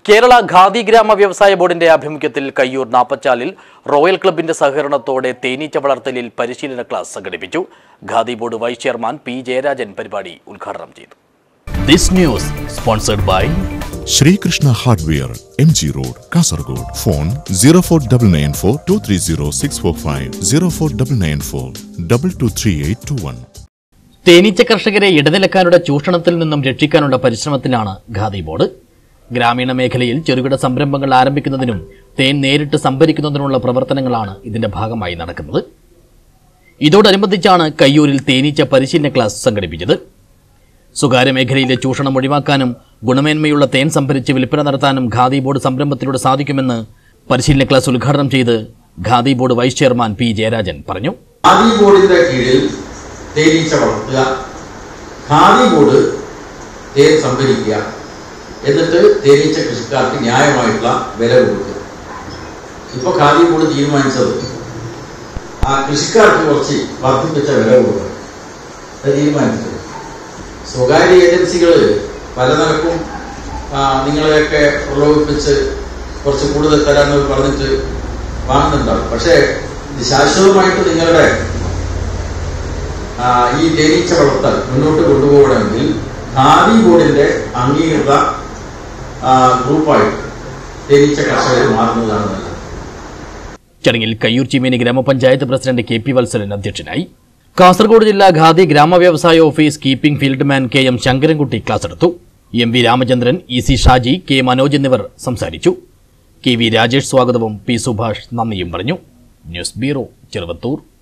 കേരള ഖാദി ഗ്രാമ വ്യവസായ ബോർഡിന്റെ ആഭിമുഖ്യത്തിൽ കയ്യൂർ നാപ്പച്ചാലിൽ റോയൽ ക്ലബിന്റെ സഹകരണത്തോടെ തേനീച്ച വളർത്തലിൽ പരിശീലന ക്ലാസ് സംഘടിപ്പിച്ചു Khadi board vice chairman P Jayarajan പരിപാടി ഉദ്ഘാടനം ചെയ്തു this news sponsored by Sreekrishna hardware M G road Kasaragod phone zero four double nine four two three zero six four five zero four double nine four double two three eight two one തേനീച്ച കർഷകരെ ഇടനിലക്കാരുടെ ചൂഷണത്തിൽ നിന്നും രക്ഷിക്കാനുള്ള പരിശ്രമത്തിലാണ് khadi board ഗ്രാമീണ മേഖലയിൽ ചെറുകിട സംരംഭങ്ങൾ ആരംഭിക്കുന്നതിനും തേൻ നേരിട്ട് സംഭരിക്കുന്നതിനുള്ള പ്രവർത്തനങ്ങളാണ് ഇതിന്റെ ഭാഗമായി നടക്കുന്നത് ഇതോടനുബന്ധിച്ചാണ് കയ്യൂരിൽ തേനീച്ച പരിശീലന ക്ലാസ് സംഘടിപ്പിച്ചത് സ്വകാര്യ മേഖലയിലെ ചൂഷണം ഒഴിവാക്കാനും ഗുണമേന്മയുള്ള തേൻ സംഭരിച്ച് വിൽപ്പന നടത്താനും ഖാദി ബോർഡ് സംരംഭത്തിലൂടെ സാധിക്കുമെന്ന് പരിശീലന ക്ലാസ് ഉദ്ഘാടനം ചെയ്ത് Khadi board vice chairman P Jayarajan പറഞ്ഞു ഖാദി ബോർഡിന്റെ കീഴിൽ തേനീച്ച വളർത്തുക ഖാദി ബോർഡ് തേൻ സംഭരിക്കുക എന്നിട്ട് തേനീച്ച കൃഷിക്കാർക്ക് ന്യായമായിട്ടുള്ള വില കൊടുക്കുക ഇപ്പൊ ഖാദി ബോർഡ് തീരുമാനിച്ചത് ആ കൃഷിക്കാർക്ക് കുറച്ച് വർദ്ധിപ്പിച്ച വില കൊടുക്കുക അത് തീരുമാനിച്ചത് സ്വകാര്യ ഏജൻസികൾ പല നിലക്കും ആ, നിങ്ങളെയൊക്കെ പ്രലോഭിപ്പിച്ച് കുറച്ച് കൂടുതൽ തരാമെന്ന് പറഞ്ഞിട്ട് വാങ്ങുന്നുണ്ടാവും പക്ഷേ ഇത് ശാശ്വതമായിട്ട് നിങ്ങളുടെ ആ, ഈ തേനീച്ച വളർത്തൽ മുന്നോട്ട് കൊണ്ടുപോകണമെങ്കിൽ ഖാദി ബോർഡിന്റെ അംഗീകൃത ആ, ഗ്രൂപ്പായിട്ട് തേനീച്ച കർഷകർ മാറുന്നതാണ് നല്ലത് ചടങ്ങിൽ കയ്യൂർ ചീമേനി ഗ്രാമപഞ്ചായത്ത് പ്രസിഡന്റ് കെ പി വത്സലൻ അധ്യക്ഷനായി കാസർഗോഡ് ജില്ലാ ഖാദി ഗ്രാമവ്യവസായ office keeping fieldman K M Sankarankutty class എടുത്തു M V Ramachandran E C Shaji K Manoj എന്നിവർ സംസാരിച്ചു കെ വി രാജേഷ് സ്വാഗതവും പി സുഭാഷ് നന്ദിയും പറഞ്ഞു ന്യൂസ് ബ്യൂറോ ചെറുവത്തൂർ